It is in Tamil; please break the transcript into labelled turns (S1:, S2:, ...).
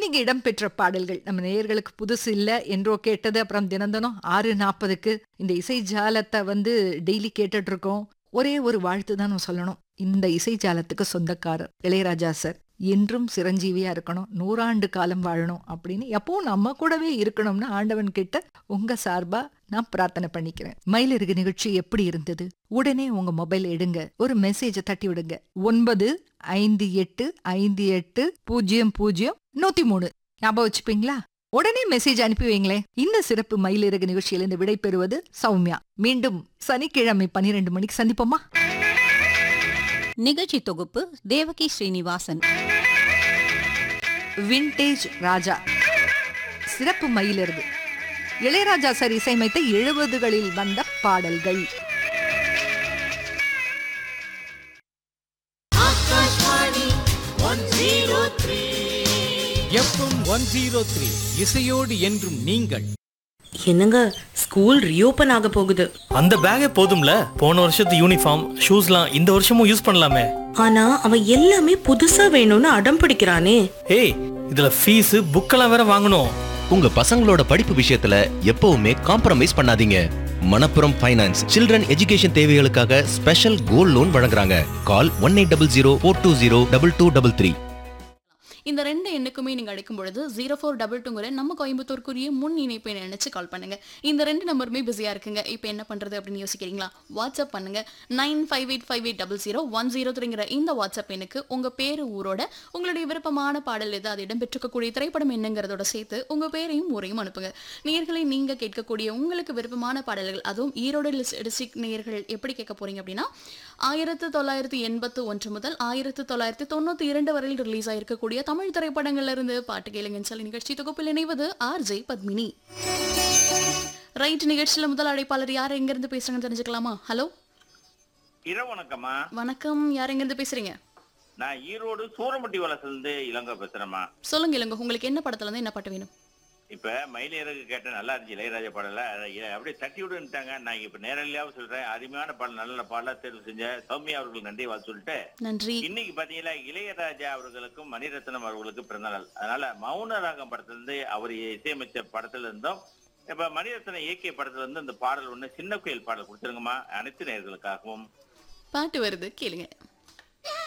S1: இன்னைக்கு இடம்பெற்ற பாடல்கள் நம்ம நேயர்களுக்கு புதுசு இல்ல என்றோ கேட்டது அப்புறம் தினம் தினம் ஆறு நாற்பதுக்கு இந்த இசை ஜாலத்தை வந்து டெய்லி கேட்டுட்டு இருக்கோம் ஒரே ஒரு வாழ்த்து தான் நம்ம சொல்லணும் இந்த இசை ஜாலத்துக்கு சொந்தக்காரர் இளையராஜா சார் என்றும் சிரஞ்சீவியா இருக்கணும் நூறாண்டு காலம் வாழணும் அப்படின்னு எப்பவும் நம்ம கூடவே இருக்கணும்னு ஆண்டவன் கிட்ட உங்க சார்பா நான் பிரார்த்தனை பண்ணிக்கிறேன் மயிலிறகு நிகழ்ச்சி எப்படி இருந்தது உடனே உங்க மொபைல் எடுங்க ஒரு மெசேஜை தட்டி விடுங்க ஒன்பது ஐந்து எட்டு ஐந்து எட்டு பூஜ்ஜியம் பூஜ்ஜியம் நூத்தி மூணு ஞாபகம் வச்சுப்பீங்களா உடனே மெசேஜ் அனுப்பி வைங்களேன் இந்த சிறப்பு மயிலிறகு நிகழ்ச்சியிலிருந்து விடை பெறுவது சௌமியா மீண்டும் சனிக்கிழமை பன்னிரெண்டு மணிக்கு சந்திப்போமா
S2: நிகழ்ச்சி தொகுப்பு தேவகி ஸ்ரீனிவாசன்
S1: விண்டேஜ் ராஜா சிறப்பு மயிலிறகு இளையராஜா சார் இசையமைத்த எழுபதுகளில் வந்த பாடல்கள்
S3: எஃப்எம் ஒன் ஜீரோ த்ரீ இசையோடு என்றும் நீங்கள்
S4: என்னங்க ஸ்கூல் ரீஓபன் ஆக போகுது
S5: அந்த பேக்கே போதும்ல போன வருஷத்து யூனிஃபார்ம் ஷூஸ்லாம் இந்த வருஷமும் யூஸ் பண்ணலாமே
S4: ஆனா அவன் எல்லாமே புதுசா வேணும்னு அடம் பிடிக்கிறானே
S5: ஏய் இதுல ஃபீஸ் புக்கெல்லாம் வேற வாங்கணும்
S6: உங்க பசங்களோட படிப்பு விஷயத்துல எப்பவுமே காம்ப்ரமைஸ் பண்ணாதீங்க மணப்புரம் ஃபைனான்ஸ் சில்ட்ரன் எஜுகேஷன் தேவைகளுக்காக ஸ்பெஷல் கோல்ட் லோன் வழங்குறாங்க call one eight double zero four two zero double two double three
S7: இந்த ரெண்டு எண்ணுக்குமே நீங்க அழைக்கும் பொழுது ஜீரோ ஃபோர் டபுள் டூங்கிற நம்ம கோயம்புத்தூருக்குரிய முன் இணைப்பை நினைச்சு கால் பண்ணுங்க இந்த ரெண்டு நம்பருமே பிஸியா இருக்குங்க இப்போ என்ன பண்றது அப்படின்னு யோசிக்கிறீங்களா வாட்ஸ்அப் பண்ணுங்க nine five eight five eight double zero one zero த்ரீங்கிற இந்த வாட்ஸ்அப் எண்ணுக்கு உங்க பேரு ஊரோட உங்களுடைய விருப்பமான பாடல் எது அது இடம்பெற்றிருக்கக்கூடிய திரைப்படம் என்னங்கிறதோட சேர்த்து உங்க பேரையும் ஊரையும் அனுப்புங்க நேர்களை நீங்க கேட்கக்கூடிய உங்களுக்கு விருப்பமான பாடல்கள் அதுவும் ஈரோடு டிஸ்ட்ரிக்ட் நேர்கள் எப்படி கேட்க போறீங்க அப்படின்னா ஆயிரத்து தொள்ளாயிரத்தி எண்பத்து ஒன்று முதல் ஆயிரத்து தொள்ளாயிரத்தி தொண்ணூத்தி இரண்டு வரையில் ரிலீஸ் ஆயிருக்கக்கூடிய தமிழ் திரைப்படங்கள்ல இருந்து பாட்டு கேளுங்கன்னு சொல்லி நிகழ்ச்சி தொகுப்பில் இணைவது ஆர் ஜே பத்மினி ரைட் நிகழ்ச்சியில முதல் அழைப்பாளர் யார் எங்க இருந்து பேசுறாங்கன்னு தெரிஞ்சுக்கலாமா ஹலோ
S8: இரவு வணக்கம்மா
S7: வணக்கம் யார் எங்க இருந்து பேசுறீங்க
S8: நான் ஈரோடு சூரமட்டி வலசிலிருந்து இளங்கோ பேசுறேம்மா
S7: சொல்லுங்க இல்லங்க உங்களுக்கு என்ன படத்துல இருந்து என்ன பாட்டு வேணும்
S8: இப்ப மயிலேறகு கேட்ட நல்லா இருந்துச்சு இளையராஜா பாடல அதை இ- அப்படியே தட்டி விடுன்ட்டாங்க நான் இப்ப நேரடியாவும் சொல்றேன் அருமையான பாடல் நல்ல பாடலா தேர்வு செஞ்ச சௌமியா அவர்கள் நன்றி வாழ்த்து சொல்லிட்டு
S7: நன்றி
S8: இன்னைக்கு பாத்தீங்கன்னா இளையராஜா அவர்களுக்கும் மணிரத்னம் அவர்களுக்கும் பிறந்த நாள் அதனால மௌன ராகம் படத்துல இருந்து அவர் இசையமைச்ச படத்துல இருந்தும் இப்ப மணிரத்னம் இயக்கிய படத்துல இருந்து இந்த பாடல் ஒண்ணு சின்ன கோயில் பாடல் கொடுத்துருங்கம்மா அனைத்து நேயர்களுக்காகவும்
S7: பாட்டு வருது கேளுங்க